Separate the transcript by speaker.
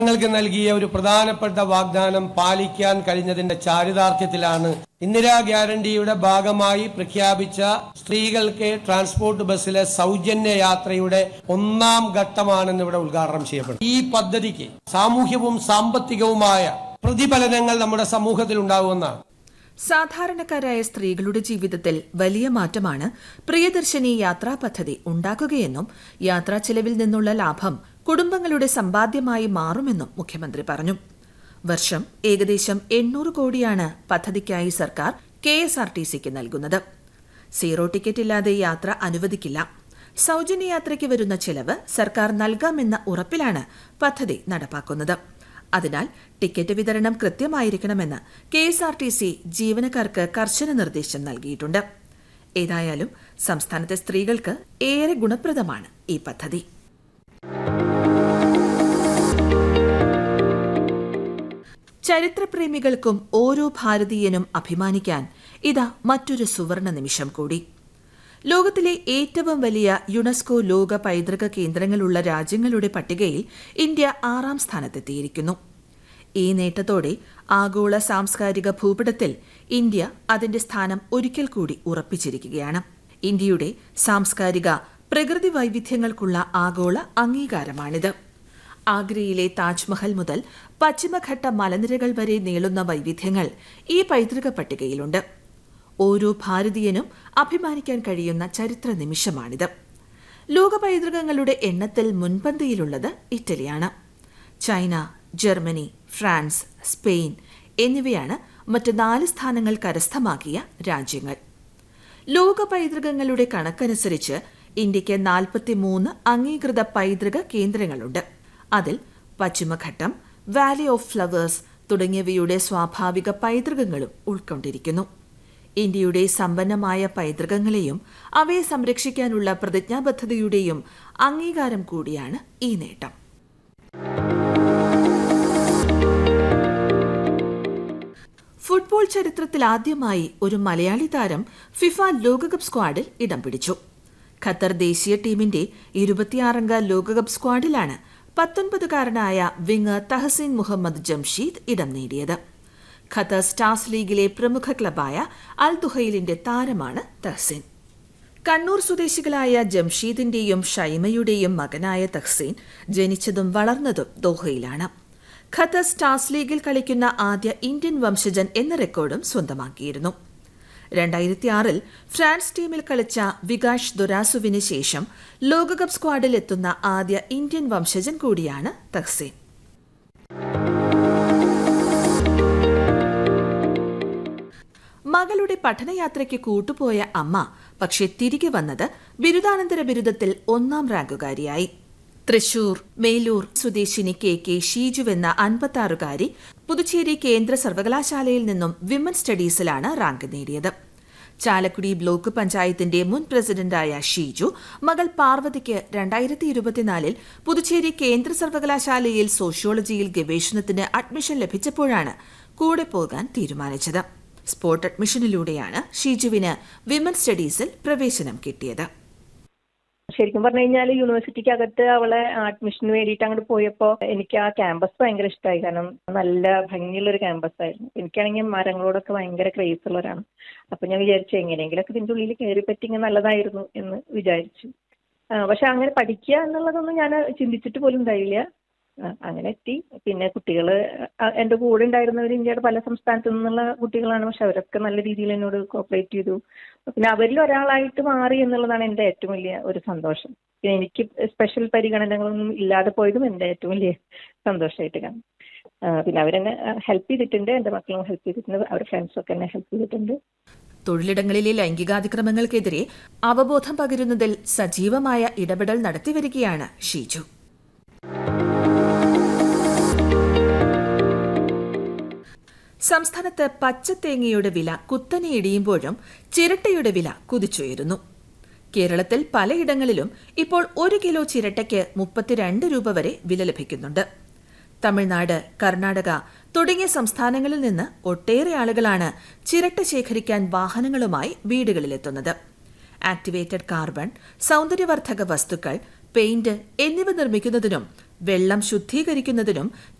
Speaker 1: ജനങ്ങൾക്ക് നൽകിയ ഒരു പ്രധാനപ്പെട്ട വാഗ്ദാനം പാലിക്കാൻ കഴിഞ്ഞതിന്റെ ചാരിതാർത്ഥ്യത്തിലാണ് ഇന്ദിരാ ഗ്യാരണ്ടിയുടെ ഭാഗമായി പ്രഖ്യാപിച്ച സ്ത്രീകൾക്ക് ട്രാൻസ്പോർട്ട് ബസ്സിലെ സൗജന്യ യാത്രയുടെ ഒന്നാം ഘട്ടമാണെന്ന് ഇവിടെ ഉദ്ഘാടനം ചെയ്യപ്പെടും ഈ പദ്ധതിക്ക് സാമൂഹ്യവും സാമ്പത്തികവുമായ പ്രതിഫലനങ്ങൾ നമ്മുടെ സമൂഹത്തിൽ ഉണ്ടാകുമെന്നാണ്
Speaker 2: സാധാരണക്കാരായ സ്ത്രീകളുടെ ജീവിതത്തിൽ വലിയ മാറ്റമാണ് പ്രിയദർശിനി യാത്രാ പദ്ധതി ഉണ്ടാക്കുകയെന്നും യാത്രാ ചെലവിൽ നിന്നുള്ള ലാഭം കുടുംബങ്ങളുടെ സമ്പാദ്യമായി മാറുമെന്നും മുഖ്യമന്ത്രി പറഞ്ഞു വർഷം ഏകദേശം എണ്ണൂറ് കോടിയാണ് പദ്ധതിക്കായി സർക്കാർ കെ എസ് ആർ ടി സിക്ക് നൽകുന്നത് സീറോ ടിക്കറ്റ് ഇല്ലാതെ യാത്ര അനുവദിക്കില്ല സൗജന്യ യാത്രയ്ക്ക് വരുന്ന ചെലവ് സർക്കാർ നൽകാമെന്ന ഉറപ്പിലാണ് പദ്ധതി നടപ്പാക്കുന്നത് അതിനാൽ ടിക്കറ്റ് വിതരണം കൃത്യമായിരിക്കണമെന്ന് K S R T C ജീവനക്കാർക്ക് കർശന നിർദ്ദേശം നൽകിയിട്ടുണ്ട് ഏതായാലും സംസ്ഥാനത്തെ സ്ത്രീകൾക്ക് ഏറെ ഗുണപ്രദമാണ് ഈ പദ്ധതി ചരിത്രപ്രേമികൾക്കും ഓരോ ഭാരതീയനും അഭിമാനിക്കാൻ ഇതാ മറ്റൊരു സുവർണ നിമിഷം കൂടി ലോകത്തിലെ ഏറ്റവും വലിയ യുനെസ്കോ ലോക പൈതൃക കേന്ദ്രങ്ങളുള്ള രാജ്യങ്ങളുടെ പട്ടികയിൽ ഇന്ത്യ ആറാം സ്ഥാനത്തെത്തിയിരിക്കുന്നു ഈ നേട്ടത്തോടെ ആഗോള സാംസ്കാരിക ഭൂപടത്തിൽ ഇന്ത്യ അതിന്റെ സ്ഥാനം ഒരിക്കൽ കൂടി ഉറപ്പിച്ചിരിക്കുകയാണ് ഇന്ത്യയുടെ സാംസ്കാരിക പ്രകൃതി വൈവിധ്യങ്ങൾക്കുള്ള ആഗോള അംഗീകാരമാണിത് ആഗ്രയിലെ താജ്മഹൽ മുതൽ പശ്ചിമഘട്ട മലനിരകൾ വരെ നീളുന്ന വൈവിധ്യങ്ങൾ ഈ പൈതൃക പട്ടികയിലുണ്ട് ഓരോ ഭാരതീയനും അഭിമാനിക്കാൻ കഴിയുന്ന ചരിത്ര നിമിഷമാണിത് ലോക പൈതൃകങ്ങളുടെ എണ്ണത്തിൽ മുൻപന്തിയിലുള്ളത് ഇറ്റലിയാണ് ചൈന ജർമ്മനി ഫ്രാൻസ് സ്പെയിൻ എന്നിവയാണ് മറ്റ് നാല് സ്ഥാനങ്ങൾ കരസ്ഥമാക്കിയ രാജ്യങ്ങൾ ലോക പൈതൃകങ്ങളുടെ കണക്കനുസരിച്ച് ഇന്ത്യയ്ക്ക് നാൽപ്പത്തിമൂന്ന് അംഗീകൃത പൈതൃക കേന്ദ്രങ്ങളുണ്ട് അതിൽ പശ്ചിമഘട്ടം വാലി ഓഫ് ഫ്ലവേഴ്സ് തുടങ്ങിയവയുടെ സ്വാഭാവിക പൈതൃകങ്ങളും ഉൾക്കൊണ്ടിരിക്കുന്നു ഇന്ത്യയുടെ സമ്പന്നമായ പൈതൃകങ്ങളെയും അവയെ സംരക്ഷിക്കാനുള്ള പ്രതിജ്ഞാബദ്ധതയുടെയും അംഗീകാരം കൂടിയാണ് ഈ നേട്ടം ഫുട്ബോൾ ചരിത്രത്തിൽ ആദ്യമായി ഒരു മലയാളി താരം ഫിഫ ലോകകപ്പ് സ്ക്വാഡിൽ ഇടം പിടിച്ചു ഖത്തർ ദേശീയ ടീമിന്റെ ഇരുപത്തിയാറംഗ ലോകകപ്പ് സ്ക്വാഡിലാണ് പത്തൊൻപതുകാരനായ വിങ്ങർ തഹസീൻ മുഹമ്മദ് ജംഷീദ് ഇടം നേടിയത് ഖത്തർ സ്റ്റാർസ് ലീഗിലെ പ്രമുഖ ക്ലബായ അൽ ദുഹൈലിന്റെ താരമാണ് തഹസീൻ കണ്ണൂർ സ്വദേശികളായ ജംഷീദിന്റെയും ഷൈമയുടെയും മകനായ തഹ്സീൻ ജനിച്ചതും വളർന്നതും ദോഹയിലാണ് ഖത്തർ സ്റ്റാർസ് ലീഗിൽ കളിക്കുന്ന ആദ്യ ഇന്ത്യൻ വംശജൻ എന്ന റെക്കോർഡും സ്വന്തമാക്കിയിരുന്നു രണ്ടായിരത്തി ആറിൽ ഫ്രാൻസ് ടീമിൽ കളിച്ച വികാഷ് ദൊരാസുവിന് ശേഷം ലോകകപ്പ് സ്ക്വാഡിൽ എത്തുന്ന ആദ്യ ഇന്ത്യൻ വംശജൻ കൂടിയാണ് തഹ്സീൻ മകളുടെ പഠനയാത്രയ്ക്ക് കൂട്ടുപോയ അമ്മ പക്ഷെ തിരികെ വന്നത് ബിരുദാനന്തര ബിരുദത്തിൽ ഒന്നാം റാങ്കുകാരിയായി തൃശൂർ മേലൂർ സ്വദേശിനി കെ കെ ഷീജു എന്ന അൻപത്താറുകാരി പുതുച്ചേരി കേന്ദ്ര സർവകലാശാലയിൽ നിന്നും വിമൻ സ്റ്റഡീസിലാണ് റാങ്ക് നേടിയത് ചാലക്കുടി ബ്ലോക്ക് പഞ്ചായത്തിന്റെ മുൻ പ്രസിഡന്റായ ഷീജു മകൾ പാർവതിക്ക് രണ്ടായിരത്തി ഇരുപത്തിനാലിൽ പുതുച്ചേരി കേന്ദ്ര സർവകലാശാലയിൽ സോഷ്യോളജിയിൽ ഗവേഷണത്തിന് അഡ്മിഷൻ ലഭിച്ചപ്പോഴാണ് കൂടെ പോകാൻ തീരുമാനിച്ചത് സ്പോട്ട് അഡ്മിഷനിലൂടെയാണ് ഷീജുവിന് വിമൻ സ്റ്റഡീസിൽ പ്രവേശനം കിട്ടിയത്
Speaker 3: ശരിക്കും പറഞ്ഞു കഴിഞ്ഞാൽ യൂണിവേഴ്സിറ്റിക്ക് അകത്ത് അവളെ അഡ്മിഷന് വേണ്ടിയിട്ട് അങ്ങോട്ട് പോയപ്പോൾ എനിക്ക് ആ ക്യാമ്പസ് ഭയങ്കര ഇഷ്ടമായി കാരണം നല്ല ഭംഗിയുള്ള ഒരു ക്യാമ്പസ് ആയിരുന്നു എനിക്കാണെങ്കിൽ മരങ്ങളോടൊക്കെ ഭയങ്കര ക്രേസ് ഉള്ളവരാണ് അപ്പൊ ഞാൻ വിചാരിച്ചു എങ്ങനെയെങ്കിലൊക്കെ ഇതിന്റെ ഉള്ളിൽ കയറി പറ്റിയെങ്കിൽ നല്ലതായിരുന്നു എന്ന് വിചാരിച്ചു ആ, പക്ഷെ അങ്ങനെ പഠിക്കുക എന്നുള്ളതൊന്നും ഞാൻ ചിന്തിച്ചിട്ട് പോലും ഉണ്ടായില്ല ആ, അങ്ങനെ എത്തി പിന്നെ കുട്ടികൾ എൻ്റെ കൂടെ ഉണ്ടായിരുന്നവർ ഇന്ത്യയുടെ പല സംസ്ഥാനത്തു നിന്നുള്ള കുട്ടികളാണ് പക്ഷെ അവരൊക്കെ നല്ല രീതിയിൽ എന്നോട് കോപ്പറേറ്റ് ചെയ്തു പിന്നെ അവരിൽ ഒരാളായിട്ട് മാറി എന്നുള്ളതാണ് എൻ്റെ ഏറ്റവും വലിയ ഒരു സന്തോഷം പിന്നെ എനിക്ക് സ്പെഷ്യൽ പരിഗണനകളൊന്നും ഇല്ലാതെ പോയതും എൻ്റെ ഏറ്റവും വലിയ സന്തോഷമായിട്ട് കാണും ആ, പിന്നെ അവരെന്നെ ഹെൽപ്പ് ചെയ്തിട്ടുണ്ട് എൻ്റെ മക്കളും ഹെൽപ്പ് ചെയ്തിട്ടുണ്ട് അവരുടെ ഫ്രണ്ട്സൊക്കെ എന്നെ ഹെൽപ്പ് ചെയ്തിട്ടുണ്ട്
Speaker 2: തൊഴിലിടങ്ങളിലെ ലൈംഗികാതിക്രമങ്ങൾക്കെതിരെ അവബോധം പകരുന്നതിൽ സജീവമായ ഇടപെടൽ നടത്തിവരികയാണ് ഷീജു സംസ്ഥാനത്ത് പച്ചത്തേങ്ങയുടെ വില കുത്തനെ ഇടിയുമ്പോഴും ചിരട്ടയുടെ വില കുതിച്ചുയരുന്നു കേരളത്തിൽ പലയിടങ്ങളിലും ഇപ്പോൾ ഒരു കിലോ ചിരട്ടയ്ക്ക് മുപ്പത്തിരണ്ട് രൂപ വരെ വില ലഭിക്കുന്നുണ്ട് തമിഴ്നാട് കർണാടക തുടങ്ങിയ സംസ്ഥാനങ്ങളിൽ നിന്ന് ഒട്ടേറെ ആളുകളാണ് ചിരട്ട ശേഖരിക്കാൻ വാഹനങ്ങളുമായി വീടുകളിലെത്തുന്നത് ആക്ടിവേറ്റഡ് കാർബൺ സൗന്ദര്യവർദ്ധക വസ്തുക്കൾ പെയിന്റ് എന്നിവ നിർമ്മിക്കുന്നതിനും വെള്ളം ശുദ്ധീകരിക്കുന്നതിനും